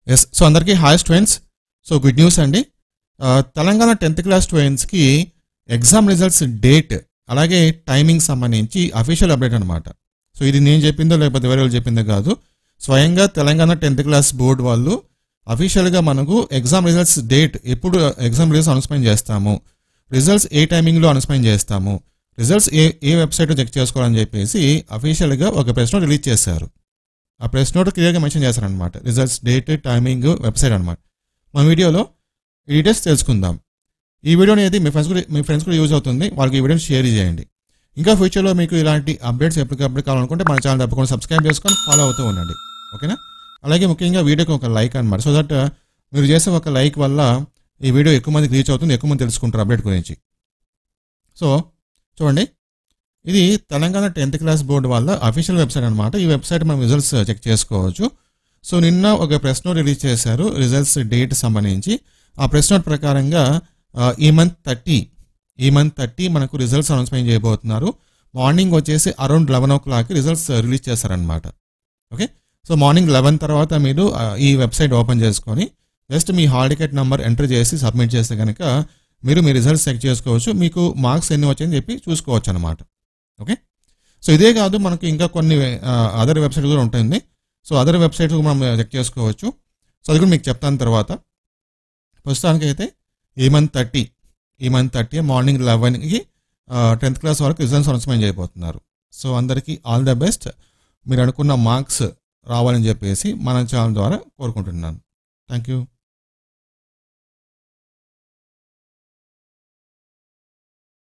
yes so అందరికీ hi students so good news అండి ఆ, తెలంగాణ టెన్త్ క్లాస్ స్టూడెంట్స్కి ఎగ్జామ్ రిజల్ట్స్ డేట్ అలాగే టైమింగ్ సంబంధించి అఫీషియల్ అప్డేట్ అనమాట సో ఇది నేను చెప్పిందో లేకపోతే వేరే వాళ్ళు చెప్పిందో కాదు స్వయంగా తెలంగాణ టెన్త్ క్లాస్ బోర్డు వాళ్ళు అఫీషియల్గా మనకు ఎగ్జామ్ రిజల్ట్స్ డేట్ ఎప్పుడు ఎగ్జామ్ రిజల్ట్స్ అనౌన్స్మెంట్ చేస్తాము రిజల్ట్స్ ఏ టైమింగ్లో అనౌన్స్మెంట్ చేస్తాము రిజల్ట్స్ ఏ ఏ వెబ్సైట్లో చెక్ చేసుకోవాలని చెప్పేసి అఫీషియల్గా ఒక ప్రెస్ నోట్ రిలీజ్ చేశారు ఆ ప్రెస్ నోట్ క్లియర్గా మెన్షన్ చేశారనమాట రిజల్ట్స్ డేట్ టైమింగ్ వెబ్సైట్ అనమాట మన వీడియోలో ఈ డీటెయిల్స్ తెలుసుకుందాం ఈ వీడియో అనేది మీ ఫ్రెండ్స్ కూడా మీ ఫ్రెండ్స్ కూడా యూజ్ అవుతుంది వాళ్ళకి ఈ వీడియోని షేర్ చేయండి ఇంకా ఫ్యూచర్లో మీకు ఇలాంటి అప్డేట్స్ ఎప్పటికప్పుడు కావాలనుకుంటే మన ఛానల్ తప్పకుండా సబ్స్క్రైబ్ చేసుకొని ఫాలో అవుతూ ఉండండి ఓకేనా అలాగే ముఖ్యంగా వీడియోకి ఒక లైక్ అనమాట సో దట్ మీరు చేసే ఒక లైక్ వల్ల ఈ వీడియో ఎక్కువ మందికి రీచ్ అవుతుంది ఎక్కువ మంది తెలుసుకుంటారు అప్డేట్ గురించి సో చూడండి ఇది తెలంగాణ టెన్త్ క్లాస్ బోర్డు వాళ్ళ అఫీషియల్ వెబ్సైట్ అనమాట ఈ వెబ్సైట్ మనం రిజల్ట్స్ చెక్ చేసుకోవచ్చు సో నిన్న ఒక ప్రెస్ నోట్ రిలీజ్ చేశారు రిజల్ట్స్ డేట్ సంబంధించి ఆ ప్రెస్ నోట్ ప్రకారంగా ఆ, ఈ మంత్ థర్టీ ఈ మంత్ థర్టీ మనకు రిజల్ట్స్ అనౌన్స్మెంట్ చేయబోతున్నారు మార్నింగ్ వచ్చేసి అరౌండ్ లెవెన్ ఓ క్లాక్కి రిజల్ట్స్ రిలీజ్ చేస్తారనమాట ఓకే సో మార్నింగ్ లెవెన్ తర్వాత మీరు ఆ, ఈ వెబ్సైట్ ఓపెన్ చేసుకొని జస్ట్ మీ హాల్ టికెట్ నెంబర్ ఎంటర్ చేసి సబ్మిట్ చేస్తే కనుక మీరు మీ రిజల్ట్స్ చెక్ చేసుకోవచ్చు మీకు మార్క్స్ ఎన్ని వచ్చాయని చెప్పి చూసుకోవచ్చు అనమాట ఓకే సో ఇదే కాదు మనకు ఇంకా కొన్ని అదర్ వెబ్సైట్ కూడా ఉంటుంది సో అదర్ వెబ్సైట్ మనం చెక్ చేసుకోవచ్చు సో అది కూడా మీకు చెప్తాను తర్వాత ప్రస్తుతానికైతే ఈ మంత్ థర్టీ ఈ మంత్ థర్టీ మార్నింగ్ లెవెన్కి టెన్త్ క్లాస్ వరకు రిజల్ట్స్ అనౌన్స్మెంట్ చేయబోతున్నారు సో అందరికీ ఆల్ ద బెస్ట్ మీరు అనుకున్న మార్క్స్ రావాలని చెప్పేసి మన ఛానల్ ద్వారా కోరుకుంటున్నాను థ్యాంక్ యూ